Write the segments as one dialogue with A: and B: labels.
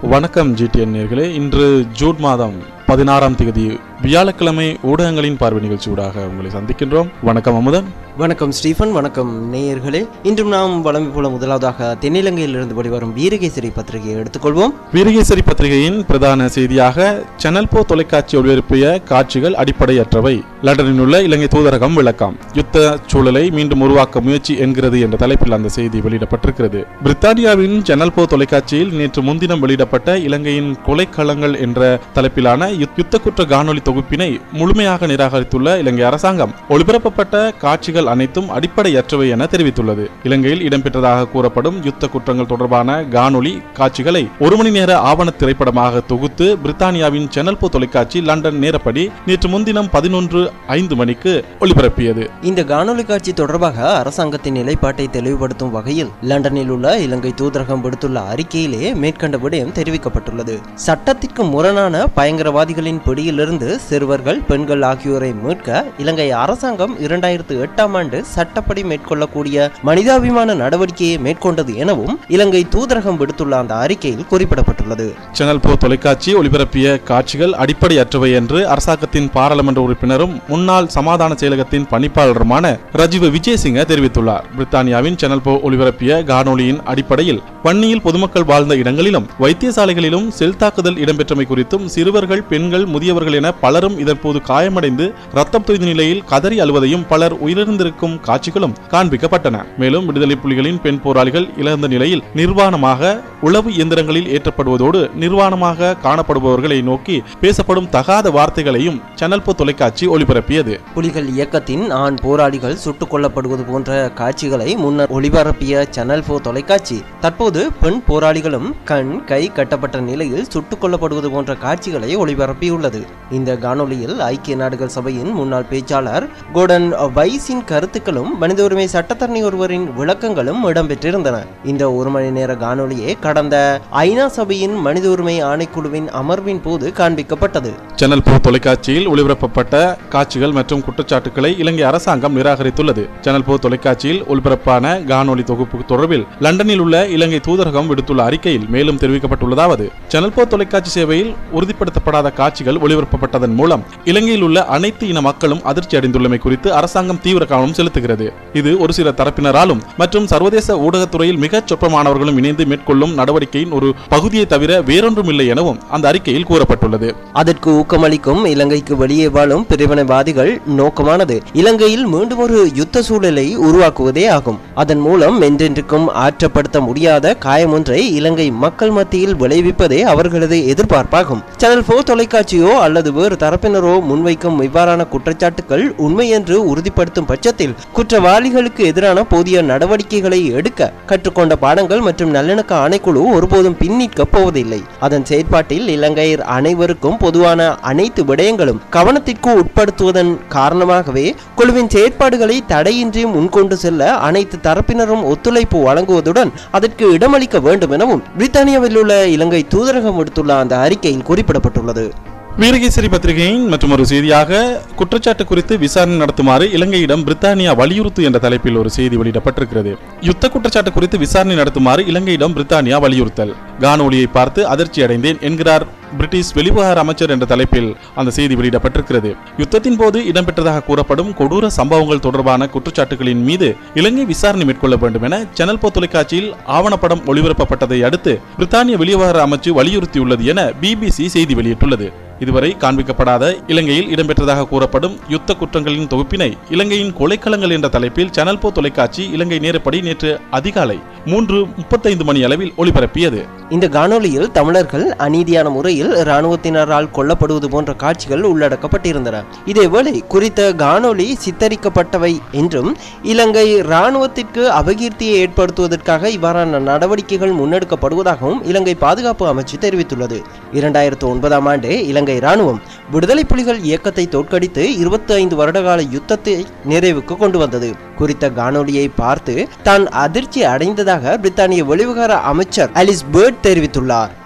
A: வணக்கம் ஜிடிஎன் நேர்களே இன்று ஜூன் மாதம் பதினாறாம் தேதி வியாழக்கிழமை ஊடகங்களின் பார்வை நிகழ்ச்சியூடாக உங்களை சந்திக்கின்றோம் வணக்கம் அமுதன்
B: வணக்கம் ஸ்டீஃபன் வணக்கம் நேயர்களே இன்றும் நாம் வளமை போல முதலாவதாக தென்னிலங்கையிலிருந்து வெளிவரும் வீரகேசரி பத்திரிகையை எடுத்துக்கொள்வோம்
A: வீரகேசரி பத்திரிகையின் பிரதான செய்தியாக சேனல் போ தொலைக்காட்சி ஒளிபரப்பிய காட்சிகள் அடிப்படையற்றவை லண்டனில் உள்ள இலங்கை தூதரகம் விளக்கம் யுத்த சூழலை மீண்டும் உருவாக்க முயற்சி என்கிறது என்ற தலைப்பில் அந்த செய்தி வெளியிடப்பட்டிருக்கிறது பிரித்தானியாவின் சேனல் போ தொலைக்காட்சியில் நேற்று முன்தினம் வெளியிடப்பட்ட இலங்கையின் கொலைக்களங்கள் என்ற தலைப்பிலான யுத்- யுத்த குற்ற காணொளி தொகுப்பினை முழுமையாக நிராகரித்துள்ள இலங்கை அரசாங்கம் ஒளிபரப்பப்பட்ட காட்சிகள் அனைத்தும் அடிப்படையற்றவை என தெரிவித்துள்ளது இலங்கையில் இடம்பெற்றதாக கூறப்படும் யுத்த குற்றங்கள் தொடர்பான காணொளி காட்சிகளை ஒரு மணி நேர ஆவண திரைப்படமாக தொகுத்து பிரித்தானியாவின் சேனல் போ தொலைக்காட்சி லண்டன் நேரப்படி நேற்று முன்தினம் பதினொன்று ஐந்து மணிக்கு ஒளிபரப்பியது
B: இந்த காணொளி காட்சி தொடர்பாக அரசாங்கத்தின் நிலைப்பாட்டை தெளிவுபடுத்தும் வகையில் லண்டனில் உள்ள இலங்கை தூதரகம் விடுத்துள்ள அறிக்கையிலே மேற்கண்ட விடயம் தெரிவிக்கப்பட்டுள்ளது சட்டத்திற்கு முரணான பயங்கரவாதிகளின் பிடியிலிருந்து சிறுவர்கள் பெண்கள் ஆகியோரை மீட்க இலங்கை அரசாங்கம் இரண்டாயிரத்து எட்டாம் ஆண்டு சட்டப்படி மேற்கொள்ளக்கூடிய மனிதாபிமான நடவடிக்கையை மேற்கொண்டது எனவும் இலங்கை தூதரகம் விடுத்துள்ள அந்த அறிக்கையில் குறிப்பிடப்பட்டுள்ளது
A: சேனல் போ தொலைக்காட்சி ஒளிபரப்பிய காட்சிகள் அடிப்படையற்றவை என்று அரசாங்கத்தின் பாராளுமன்ற உறுப்பினரும் முன்னாள் சமாதான செயலகத்தின் பணிப்பாளருமான ரஜீவ விஜயசிங்க தெரிவித்துள்ளார் பிரித்தானியாவின் சேனல் போ ஒளிபரப்பிய காணொளியின் அடிப்படையில் வன்னியில் பொதுமக்கள் வாழ்ந்த இடங்களிலும் வைத்தியசாலைகளிலும் செல் தாக்குதல் இடம்பெற்றமை குறித்தும் சிறுவர்கள் பெண்கள் முதியவர்கள் என பலரும் இதன்போது காயமடைந்து ரத்தம் தொய்ந்த நிலையில் கதறி அழுவதையும் பலர் உயிரிழந்திருக்கும் காட்சிகளும் காண்பிக்கப்பட்டன மேலும் விடுதலை புலிகளின் பெண் போராளிகள் இழந்த நிலையில் நிர்வாணமாக உளவு இயந்திரங்களில் ஏற்றப்படுவதோடு நிர்வாணமாக காணப்படுபவர்களை நோக்கி பேசப்படும் தகாத வார்த்தைகளையும் சேனல் போ தொலைக்காட்சி ஒளிபரப்பியது
B: புலிகள் இயக்கத்தின் ஆண் போராளிகள் சுட்டுக் கொல்லப்படுவது போன்ற காட்சிகளை முன்னர் ஒளிபரப்பிய சேனல் போ தொலைக்காட்சி தற்போது பெண் போராளிகளும் கண் கை கட்டப்பட்ட நிலையில் சுட்டுக் கொல்லப்படுவது போன்ற காட்சிகளை ஒளிபரப்பியுள்ளது இந்த காணொளியில் ஐக்கிய நாடுகள் சபையின் முன்னாள் பேச்சாளர் கோடன் வைஸின் கருத்துக்களும் மனித உரிமை சட்டத்தரணி ஒருவரின் விளக்கங்களும் இடம்பெற்றிருந்தன இந்த ஒரு மணி நேர காணொளியே கடந்த ஐநா சபையின் மனித உரிமை ஆணைக்குழுவின் அமர்வின் போது காண்பிக்கப்பட்டது
A: சேனல் போ தொலைக்காட்சியில் ஒளிபரப்பப்பட்ட காட்சிகள் மற்றும் குற்றச்சாட்டுகளை இலங்கை அரசாங்கம் நிராகரித்துள்ளது சேனல் போ தொலைக்காட்சியில் ஒளிபரப்பான காணொளி தொகுப்பு தொடர்பில் லண்டனில் உள்ள இலங்கை தூதரகம் விடுத்துள்ள அறிக்கையில் மேலும் தெரிவிக்கப்பட்டுள்ளதாவது சேனல் போ தொலைக்காட்சி சேவையில் உறுதிப்படுத்தப்படாத காட்சிகள் ஒளிபரப்பப்பட்டதன் மூலம் இலங்கையில் உள்ள அனைத்து இன மக்களும் அதிர்ச்சி அடைந்துள்ளமை குறித்து அரசாங்கம் தீவிர கவனம் செலுத்துகிறது இது ஒரு சில தரப்பினராலும் மற்றும் சர்வதேச ஊடகத்துறையில் மிகச் சொற்பமானவர்களும் இணைந்து மேற்கொள்ளும் நடவடிக்கையின் ஒரு பகுதியை தவிர வேறொன்றுமில்லை எனவும் அந்த அறிக்கையில் கூறப்பட்டுள்ளது
B: அதற்கு ஊக்கமளிக்கும் இலங்கைக்கு வெளியே வாழும் பிரிவினைவாதிகள் நோக்கமானது இலங்கையில் மீண்டும் ஒரு யுத்த சூழலை உருவாக்குவதே ஆகும் அதன் மூலம் என்றென்றுக்கும் ஆற்றப்படுத்த முடியாத காயமொன்றை இலங்கை மக்கள் மத்தியில் விளைவிப்பதே அவர்களது எதிர்பார்ப்பாகும் சேனல் போர் தொலைக்காட்சியோ அல்லது வேறு தரப்பினரோ முன்வைக்கும் இவ்வாறான குற்றச்சாட்டுகள் உண்மை என்று உறுதிப்படுத்தும் பட்சத்தில் குற்றவாளிகளுக்கு எதிரான போதிய நடவடிக்கைகளை எடுக்க கற்றுக்கொண்ட பாடங்கள் மற்றும் நல்லிணக்க ஆணைக்குழு ஒருபோதும் பின்னிற்கப் போவதில்லை அதன் செயற்பாட்டில் இலங்கையர் அனைவருக்கும் பொதுவான அனைத்து விடயங்களும் கவனத்திற்கு உட்படுத்துவதன் காரணமாகவே குழுவின் செயற்பாடுகளை தடையின்றி முன்கொண்டு செல்ல அனைத்து தரப்பினரும் ஒத்துழைப்பு வழங்குவதுடன் அதற்கு இடமளிக்க வேண்டும் எனவும் பிரித்தானியாவில் உள்ள இலங்கை தூதரகம் விடுத்துள்ள அந்த அறிக்கையில் குறிப்பிடப்பட்டுள்ளது
A: வீரகேசரி பத்திரிகையின் மற்றும் ஒரு செய்தியாக குற்றச்சாட்டு குறித்து விசாரணை நடத்துமாறு இலங்கையிடம் பிரித்தானியா வலியுறுத்து என்ற தலைப்பில் ஒரு செய்தி வெளியிடப்பட்டிருக்கிறது யுத்த குற்றச்சாட்டு குறித்து விசாரணை நடத்துமாறு இலங்கையிடம் பிரித்தானியா வலியுறுத்தல் காணொலியை பார்த்து அதிர்ச்சி அடைந்தேன் என்கிறார் பிரிட்டிஷ் வெளிவிவகார அமைச்சர் என்ற தலைப்பில் அந்த செய்தி வெளியிடப்பட்டிருக்கிறது யுத்தத்தின் போது இடம்பெற்றதாக கூறப்படும் கொடூர சம்பவங்கள் தொடர்பான குற்றச்சாட்டுகளின் மீது இலங்கை விசாரணை மேற்கொள்ள வேண்டும் என சேனல் போ தொலைக்காட்சியில் ஆவணப்படம் ஒளிபரப்பப்பட்டதை அடுத்து பிரித்தானிய வெளிவிவகார அமைச்சு வலியுறுத்தியுள்ளது என பிபிசி செய்தி வெளியிட்டுள்ளது இதுவரை காண்பிக்கப்படாத இலங்கையில் இடம்பெற்றதாக கூறப்படும் யுத்த குற்றங்களின் தொகுப்பினை இலங்கையின் கொலைக்களங்கள் என்ற தலைப்பில் சேனல் போ தொலைக்காட்சி இலங்கை நேரப்படி நேற்று அதிகாலை மூன்று முப்பத்தைந்து மணி அளவில் ஒளிபரப்பியது
B: இந்த காணொளியில் தமிழர்கள் அநீதியான முறையில் இராணுவத்தினரால் கொல்லப்படுவது போன்ற காட்சிகள் உள்ளடக்கப்பட்டிருந்தன இதேவேளை குறித்த காணொளி சித்தரிக்கப்பட்டவை என்றும் இலங்கை இராணுவத்திற்கு அபகீர்த்தியை ஏற்படுத்துவதற்காக இவ்வாறான நடவடிக்கைகள் முன்னெடுக்கப்படுவதாகவும் இலங்கை பாதுகாப்பு அமைச்சு தெரிவித்துள்ளது இரண்டாயிரத்து ஒன்பதாம் ஆண்டு இலங்கை இராணுவம் விடுதலை புலிகள் இயக்கத்தை தோற்கடித்து இருபத்தி ஐந்து வருடகால யுத்தத்தை நிறைவுக்கு கொண்டு வந்தது குறித்த காணொளியை பார்த்து தான் அதிர்ச்சி அடைந்ததாக பிரித்தானிய வெளிவிவகார அமைச்சர் அலிஸ் பேர்ட் தெரிவித்துள்ளார்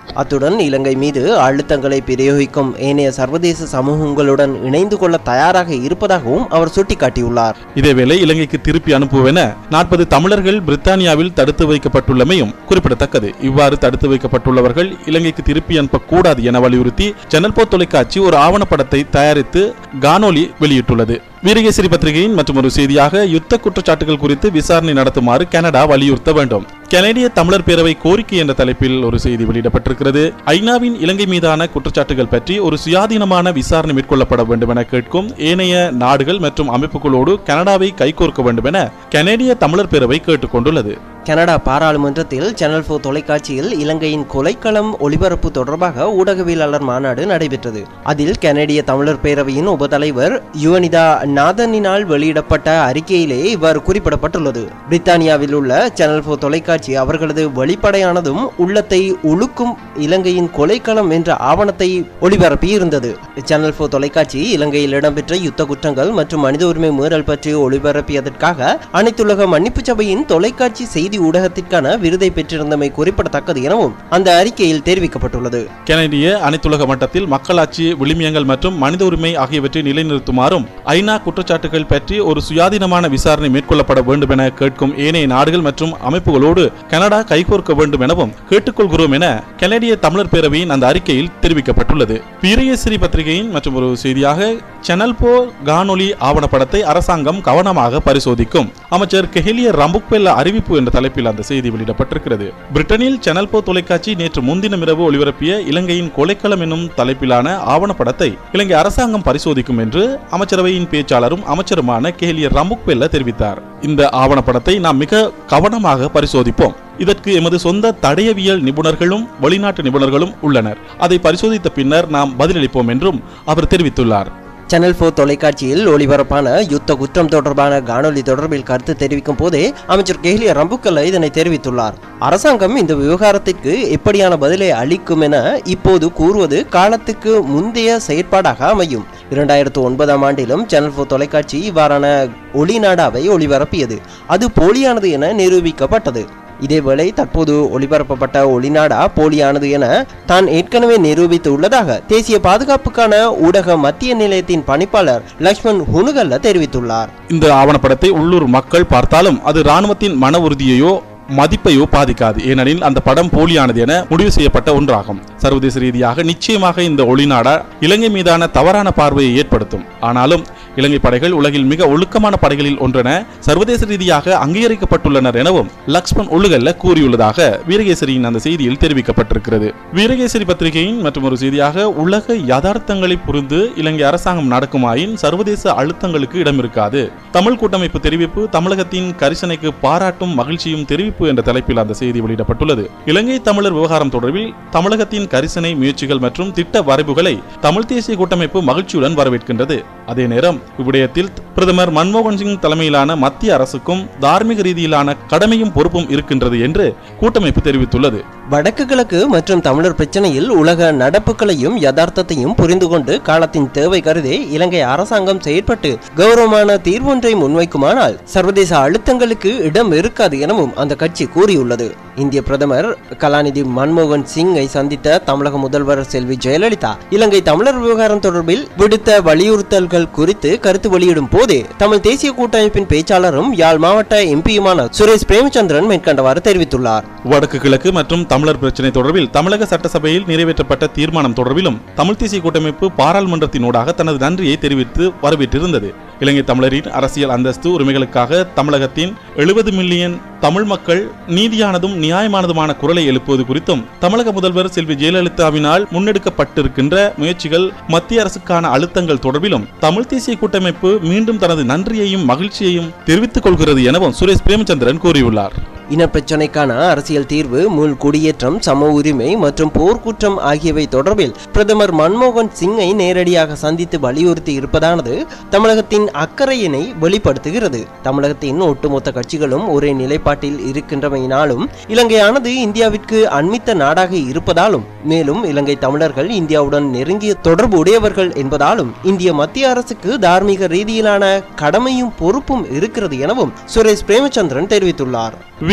B: அத்துடன் இலங்கை மீது அழுத்தங்களை பிரயோகிக்கும் ஏனைய சர்வதேச சமூகங்களுடன் இணைந்து கொள்ள தயாராக இருப்பதாகவும் அவர் சுட்டிக்காட்டியுள்ளார்
A: இதேவேளை இலங்கைக்கு திருப்பி அனுப்புவென நாற்பது தமிழர்கள் பிரித்தானியாவில் தடுத்து வைக்கப்பட்டுள்ளமையும் குறிப்பிடத்தக்கது இவ்வாறு தடுத்து வைக்கப்பட்டுள்ளவர்கள் இலங்கைக்கு திருப்பி அனுப்பக்கூடாது என வலியுறுத்தி ஜன்னல் போ தொலைக்காட்சி ஒரு ஆவணப்படத்தை தயாரித்து காணொலி வெளியிட்டுள்ளது வீரகேசரி பத்திரிகையின் மற்றும் ஒரு செய்தியாக யுத்த குற்றச்சாட்டுகள் குறித்து விசாரணை நடத்துமாறு கனடா வலியுறுத்த வேண்டும் கனடிய தமிழர் பேரவை கோரிக்கை என்ற தலைப்பில் ஒரு செய்தி வெளியிடப்பட்டிருக்கிறது ஐநாவின் இலங்கை மீதான குற்றச்சாட்டுகள் பற்றி ஒரு சுயாதீனமான விசாரணை மேற்கொள்ளப்பட வேண்டும் என கேட்கும் ஏனைய நாடுகள் மற்றும் அமைப்புகளோடு கனடாவை கைகோர்க்க வேண்டும் என கனடிய தமிழர் பேரவை கேட்டுக்கொண்டுள்ளது
B: கனடா பாராளுமன்றத்தில் சேனல் போர் தொலைக்காட்சியில் இலங்கையின் கொலைக்களம் ஒளிபரப்பு தொடர்பாக ஊடகவியலாளர் மாநாடு நடைபெற்றது அதில் கனடிய தமிழர் பேரவையின் உபதலைவர் யுவனிதா நாதனினால் வெளியிடப்பட்ட அறிக்கையிலே இவ்வாறு குறிப்பிடப்பட்டுள்ளது பிரித்தானியாவில் உள்ள சேனல் போர் தொலைக்காட்சி அவர்களது வெளிப்படையானதும் உள்ளத்தை உழுக்கும் இலங்கையின் கொலைக்களம் என்ற ஆவணத்தை ஒளிபரப்பி இருந்தது சேனல் போர் தொலைக்காட்சி இலங்கையில் இடம்பெற்ற யுத்த குற்றங்கள் மற்றும் மனித உரிமை மீறல் பற்றி ஒளிபரப்பியதற்காக அனைத்துலக மன்னிப்பு சபையின் தொலைக்காட்சி செய்தி ஊடகத்திற்கான விருதை பெற்றிருந்தமை குறிப்பிடத்தக்கது எனவும் அந்த அறிக்கையில் தெரிவிக்கப்பட்டுள்ளது
A: கனடிய அனைத்துலக மட்டத்தில் மக்களாட்சி விளிமியங்கள் மற்றும் மனித உரிமை ஆகியவற்றை நிலைநிறுத்துமாறும் ஐநா குற்றச்சாட்டுகள் பற்றி ஒரு சுயாதீனமான விசாரணை மேற்கொள்ளப்பட வேண்டும் என கேட்கும் ஏனைய நாடுகள் மற்றும் அமைப்புகளோடு கனடா கைகோர்க்க வேண்டும் எனவும் கேட்டுக்கொள்கிறோம் என கனடிய தமிழர் பேரவையின் அந்த அறிக்கையில் தெரிவிக்கப்பட்டுள்ளது வீரயஸ்ரீ பத்திரிகையின் மற்றும் ஒரு செய்தியாக சேனல் போ காணொலி ஆவணப்படத்தை அரசாங்கம் கவனமாக பரிசோதிக்கும் அமைச்சர் கெஹிலிய ரம்புக்வெல்ல அறிவிப்பு என்ற தலைப்பில் அந்த செய்தி வெளியிடப்பட்டிருக்கிறது பிரிட்டனில் சேனல் போ தொலைக்காட்சி நேற்று முன்தினம் இரவு ஒளிபரப்பிய இலங்கையின் கொலைக்களம் என்னும் தலைப்பிலான ஆவணப்படத்தை இலங்கை அரசாங்கம் பரிசோதிக்கும் என்று அமைச்சரவையின் பேச்சாளரும் அமைச்சருமான கெஹிலிய ரம்புக்வெல்ல தெரிவித்தார் இந்த ஆவணப்படத்தை நாம் மிக கவனமாக பரிசோதிப்போம் இதற்கு எமது சொந்த தடயவியல் நிபுணர்களும் வெளிநாட்டு நிபுணர்களும் உள்ளனர் அதை பரிசோதித்த பின்னர் நாம் பதிலளிப்போம் என்றும் அவர் தெரிவித்துள்ளார்
B: சேனல் போர் தொலைக்காட்சியில் ஒளிபரப்பான யுத்த குற்றம் தொடர்பான காணொலி தொடர்பில் கருத்து தெரிவிக்கும் போதே அமைச்சர் கெஹ்லிய ரம்புக்கல்ல இதனை தெரிவித்துள்ளார் அரசாங்கம் இந்த விவகாரத்திற்கு எப்படியான பதிலை அளிக்கும் என இப்போது கூறுவது காலத்துக்கு முந்தைய செயற்பாடாக அமையும் இரண்டாயிரத்து ஒன்பதாம் ஆண்டிலும் சேனல் போர் தொலைக்காட்சி இவ்வாறான ஒளிநாடாவை ஒளிபரப்பியது அது போலியானது என நிரூபிக்கப்பட்டது இதேவேளை தற்போது ஒளிபரப்பப்பட்ட ஒளிநாடா போலியானது என தான் ஏற்கனவே நிரூபித்து உள்ளதாக தேசிய பாதுகாப்புக்கான ஊடக மத்திய நிலையத்தின் பணிப்பாளர் லக்ஷ்மண் ஹுனுகல்ல தெரிவித்துள்ளார்
A: இந்த ஆவணப்படத்தை உள்ளூர் மக்கள் பார்த்தாலும் அது ராணுவத்தின் மன உறுதியையோ மதிப்பையோ பாதிக்காது ஏனெனில் அந்த படம் போலியானது என முடிவு செய்யப்பட்ட ஒன்றாகும் சர்வதேச ரீதியாக நிச்சயமாக இந்த ஒளிநாடா இலங்கை மீதான தவறான பார்வையை ஏற்படுத்தும் ஆனாலும் இலங்கை படைகள் உலகில் மிக ஒழுக்கமான படைகளில் ஒன்றென சர்வதேச ரீதியாக அங்கீகரிக்கப்பட்டுள்ளனர் எனவும் லக்ஷ்மண் ஒழுகல்ல கூறியுள்ளதாக வீரகேசரியின் அந்த செய்தியில் தெரிவிக்கப்பட்டிருக்கிறது வீரகேசரி பத்திரிகையின் மற்றும் ஒரு செய்தியாக உலக யதார்த்தங்களை புரிந்து இலங்கை அரசாங்கம் நடக்குமாயின் சர்வதேச அழுத்தங்களுக்கு இடம் இருக்காது தமிழ் கூட்டமைப்பு தெரிவிப்பு தமிழகத்தின் கரிசனைக்கு பாராட்டும் மகிழ்ச்சியும் தெரிவிப்பு என்ற தலைப்பில் அந்த செய்தி வெளியிடப்பட்டுள்ளது இலங்கை தமிழர் விவகாரம் தொடர்பில் தமிழகத்தின் கரிசனை முயற்சிகள் மற்றும் திட்ட வரைவுகளை தமிழ் தேசிய கூட்டமைப்பு மகிழ்ச்சியுடன் வரவேற்கின்றது அதே நேரம் இவ்விடயத்தில் பிரதமர் மன்மோகன் சிங் தலைமையிலான மத்திய அரசுக்கும் தார்மீக ரீதியிலான கடமையும் பொறுப்பும் இருக்கின்றது என்று கூட்டமைப்பு தெரிவித்துள்ளது
B: வடக்கு கிழக்கு மற்றும் தமிழர் பிரச்சனையில் உலக நடப்புகளையும் யதார்த்தத்தையும் புரிந்து கொண்டு காலத்தின் தேவை கருதி இலங்கை அரசாங்கம் செயற்பட்டு கௌரவமான தீர்வொன்றை முன்வைக்குமானால் சர்வதேச அழுத்தங்களுக்கு இடம் இருக்காது எனவும் அந்த கட்சி கூறியுள்ளது இந்திய பிரதமர் கலாநிதி மன்மோகன் சிங்கை சந்தித்த தமிழக முதல்வர் செல்வி ஜெயலலிதா இலங்கை தமிழர் விவகாரம் தொடர்பில் விடுத்த வலியுறுத்தல்கள் குறித்து கருத்து வெளியிடும் போது தமிழ் தேசிய கூட்டமைப்பின் பேச்சாளரும் யாழ் மாவட்ட எம்பியுமான சுரேஷ் பிரேமச்சந்திரன் மேற்கண்டவாறு தெரிவித்துள்ளார்
A: வடக்கு கிழக்கு மற்றும் தமிழர் பிரச்சினை தொடர்பில் தமிழக சட்டசபையில் நிறைவேற்றப்பட்ட தீர்மானம் தொடர்பிலும் தமிழ் தேசிய கூட்டமைப்பு பாராளுமன்றத்தினூடாக தனது நன்றியை தெரிவித்து வரவேற்றிருந்தது இலங்கை தமிழரின் அரசியல் அந்தஸ்து உரிமைகளுக்காக தமிழகத்தின் எழுபது மில்லியன் தமிழ் மக்கள் நீதியானதும் நியாயமானதுமான குரலை எழுப்புவது குறித்தும் தமிழக முதல்வர் செல்வி ஜெயலலிதாவினால் முன்னெடுக்கப்பட்டிருக்கின்ற முயற்சிகள் மத்திய அரசுக்கான அழுத்தங்கள் தொடர்பிலும் தமிழ் தேசிய கூட்டமைப்பு மீண்டும் தனது நன்றியையும் மகிழ்ச்சியையும் தெரிவித்துக் கொள்கிறது எனவும் சுரேஷ் பிரேமச்சந்திரன் கூறியுள்ளார்
B: இனப்பிரச்சினைக்கான அரசியல் தீர்வு முள் குடியேற்றம் சம உரிமை மற்றும் போர்க்குற்றம் ஆகியவை தொடர்பில் பிரதமர் மன்மோகன் சிங்கை நேரடியாக சந்தித்து வலியுறுத்தி இருப்பதானது தமிழகத்தின் அக்கறையினை வெளிப்படுத்துகிறது தமிழகத்தின் ஒட்டுமொத்த கட்சிகளும் ஒரே நிலைப்பாட்டில் இருக்கின்றமையினாலும் இலங்கையானது இந்தியாவிற்கு அண்மித்த நாடாக இருப்பதாலும் மேலும் இலங்கை தமிழர்கள் இந்தியாவுடன் நெருங்கிய தொடர்பு உடையவர்கள் என்பதாலும் இந்திய மத்திய அரசுக்கு தார்மீக ரீதியிலான கடமையும் பொறுப்பும் இருக்கிறது எனவும் சுரேஷ் பிரேமச்சந்திரன் தெரிவித்துள்ளார்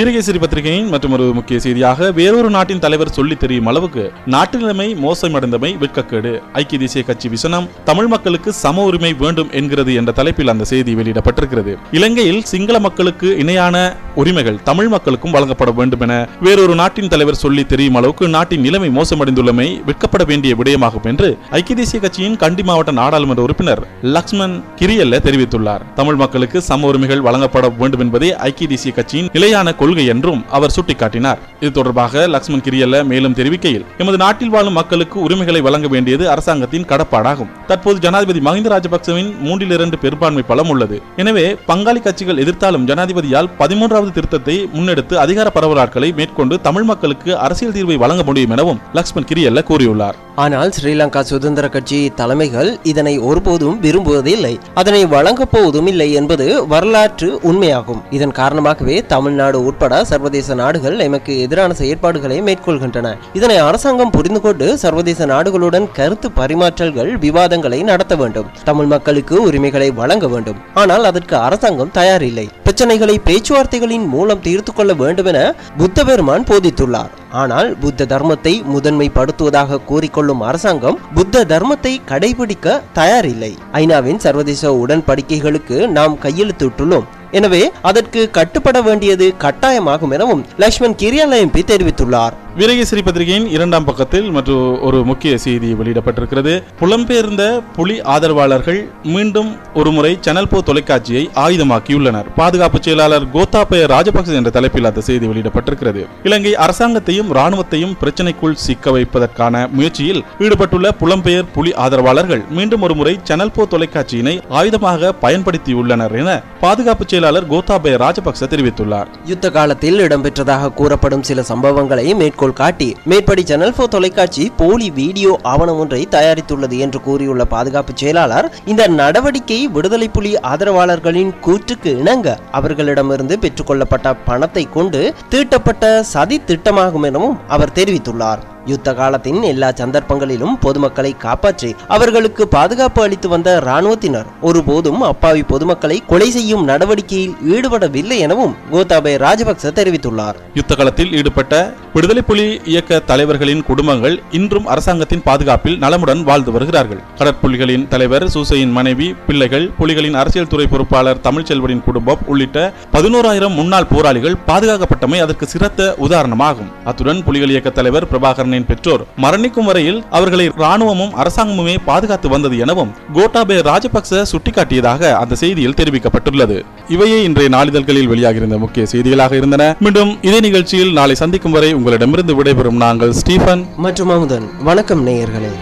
A: வீரகேசரி பத்திரிகையின் மற்றும் ஒரு முக்கிய செய்தியாக வேறொரு நாட்டின் தலைவர் சொல்லி தெரியும் அளவுக்கு நாட்டு நிலைமை மோசமடைந்தமை வெட்கக்கேடு ஐக்கிய தேசிய கட்சி விசனம் தமிழ் மக்களுக்கு சம உரிமை வேண்டும் என்கிறது என்ற தலைப்பில் அந்த செய்தி வெளியிடப்பட்டிருக்கிறது இலங்கையில் சிங்கள மக்களுக்கு இணையான உரிமைகள் தமிழ் மக்களுக்கும் வழங்கப்பட வேண்டும் என வேறொரு நாட்டின் தலைவர் சொல்லி தெரியும் அளவுக்கு நாட்டின் நிலைமை மோசமடைந்துள்ளமை வெட்கப்பட வேண்டிய விடயமாகும் என்று ஐக்கிய தேசிய கட்சியின் கண்டி மாவட்ட நாடாளுமன்ற உறுப்பினர் லக்ஷ்மன் கிரியல்ல தெரிவித்துள்ளார் தமிழ் மக்களுக்கு சம உரிமைகள் வழங்கப்பட வேண்டும் என்பதே ஐக்கிய தேசிய கட்சியின் நிலையான கொள்கை என்றும் அவர் சுட்டிக்காட்டினார் இது தொடர்பாக லக்ஷ்மன் கிரியல்ல மேலும் தெரிவிக்கையில் எமது நாட்டில் வாழும் மக்களுக்கு உரிமைகளை வழங்க வேண்டியது அரசாங்கத்தின் கடப்பாடாகும் தற்போது ஜனாதிபதி மஹிந்த ராஜபக்சவின் மூன்றில் இரண்டு பெரும்பான்மை பலம் உள்ளது எனவே பங்காளி கட்சிகள் எதிர்த்தாலும் ஜனாதிபதியால் பதிமூன்றாவது திருத்தத்தை முன்னெடுத்து அதிகார பரவலாட்களை மேற்கொண்டு தமிழ் மக்களுக்கு அரசியல் தீர்வை வழங்க முடியும் எனவும் லக்ஷ்மன் கிரியல்ல கூறியுள்ளார்
B: ஆனால் ஸ்ரீலங்கா சுதந்திர கட்சி தலைமைகள் இதனை ஒருபோதும் விரும்புவதில்லை அதனை வழங்கப் போவதும் இல்லை என்பது வரலாற்று உண்மையாகும் இதன் காரணமாகவே தமிழ்நாடு உட்பட சர்வதேச நாடுகள் எமக்கு எதிரான செயற்பாடுகளை மேற்கொள்கின்றன இதனை அரசாங்கம் புரிந்து கொண்டு சர்வதேச நாடுகளுடன் கருத்து பரிமாற்றல்கள் விவாதங்களை நடத்த வேண்டும் தமிழ் மக்களுக்கு உரிமைகளை வழங்க வேண்டும் ஆனால் அதற்கு அரசாங்கம் தயாரில்லை பிரச்சனைகளை பேச்சுவார்த்தைகளின் மூலம் தீர்த்து கொள்ள வேண்டும் என புத்த பெருமான் போதித்துள்ளார் ஆனால் புத்த தர்மத்தை முதன்மைப்படுத்துவதாக கூறிக்கொள்ளும் அரசாங்கம் புத்த தர்மத்தை கடைபிடிக்க தயாரில்லை ஐநாவின் சர்வதேச உடன்படிக்கைகளுக்கு நாம் கையெழுத்திட்டுள்ளோம் எனவே அதற்கு கட்டுப்பட வேண்டியது கட்டாயமாகும் எனவும் லக்ஷ்மண் கிரியால எம்பி தெரிவித்துள்ளார்
A: வீரகேசரி பத்திரிகையின் இரண்டாம் பக்கத்தில் மற்றும் ஒரு முக்கிய செய்தி வெளியிடப்பட்டிருக்கிறது புலம்பெயர்ந்த புலி ஆதரவாளர்கள் மீண்டும் ஒருமுறை சேனல் போ தொலைக்காட்சியை ஆயுதமாக்கியுள்ளனர் பாதுகாப்பு செயலாளர் கோத்தாபய ராஜபக்ச என்ற தலைப்பில் அந்த செய்தி வெளியிடப்பட்டிருக்கிறது இலங்கை அரசாங்கத்தையும் ராணுவத்தையும் பிரச்சினைக்குள் சிக்க வைப்பதற்கான முயற்சியில் ஈடுபட்டுள்ள புலம்பெயர் புலி ஆதரவாளர்கள் மீண்டும் ஒருமுறை சேனல் போ தொலைக்காட்சியினை ஆயுதமாக பயன்படுத்தியுள்ளனர் என பாதுகாப்பு செயலாளர் கோத்தாபய ராஜபக்ச தெரிவித்துள்ளார்
B: யுத்த காலத்தில் இடம்பெற்றதாக கூறப்படும் சில சம்பவங்களை மேற்கோள் காட்டி மேற்படி சேனல் போ தொலைக்காட்சி போலி வீடியோ ஆவணம் ஒன்றை தயாரித்துள்ளது என்று கூறியுள்ள பாதுகாப்பு செயலாளர் இந்த நடவடிக்கை விடுதலை புலி ஆதரவாளர்களின் கூற்றுக்கு இணங்க அவர்களிடமிருந்து பெற்றுக்கொள்ளப்பட்ட பணத்தை கொண்டு தீட்டப்பட்ட சதி திட்டமாகும் எனவும் அவர் தெரிவித்துள்ளார் யுத்த காலத்தின் எல்லா சந்தர்ப்பங்களிலும் பொதுமக்களை காப்பாற்றி அவர்களுக்கு பாதுகாப்பு அளித்து வந்த இராணுவத்தினர் ஒருபோதும் அப்பாவி பொதுமக்களை கொலை செய்யும் நடவடிக்கையில் ஈடுபடவில்லை எனவும் கோத்தாபய ராஜபக்ச தெரிவித்துள்ளார்
A: யுத்த காலத்தில் ஈடுபட்ட விடுதலை புலி இயக்க தலைவர்களின் குடும்பங்கள் இன்றும் அரசாங்கத்தின் பாதுகாப்பில் நலமுடன் வாழ்ந்து வருகிறார்கள் கடற்புலிகளின் தலைவர் சூசையின் மனைவி பிள்ளைகள் புலிகளின் அரசியல் துறை பொறுப்பாளர் தமிழ்ச்செல்வரின் குடும்பம் உள்ளிட்ட பதினோராயிரம் முன்னாள் போராளிகள் பாதுகாக்கப்பட்டமை அதற்கு சிறந்த உதாரணமாகும் அத்துடன் புலிகள் இயக்க தலைவர் பிரபாகரனின் பெற்றோர் மரணிக்கும் வரையில் அவர்களை ராணுவமும் அரசாங்கமுமே பாதுகாத்து வந்தது எனவும் கோட்டாபய ராஜபக்ச சுட்டிக்காட்டியதாக அந்த செய்தியில் தெரிவிக்கப்பட்டுள்ளது இவையே இன்றைய நாளிதழ்களில் வெளியாகியிருந்த முக்கிய செய்திகளாக இருந்தன மீண்டும் இதே நிகழ்ச்சியில் நாளை சந்திக்கும் வரை உங்களிடமிருந்து விடைபெறும் நாங்கள் ஸ்டீஃபன்
B: மற்றும் அமுதன் வணக்கம் நேயர்களே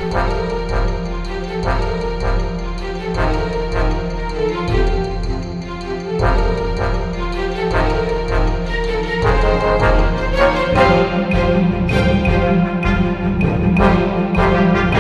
C: Thank you.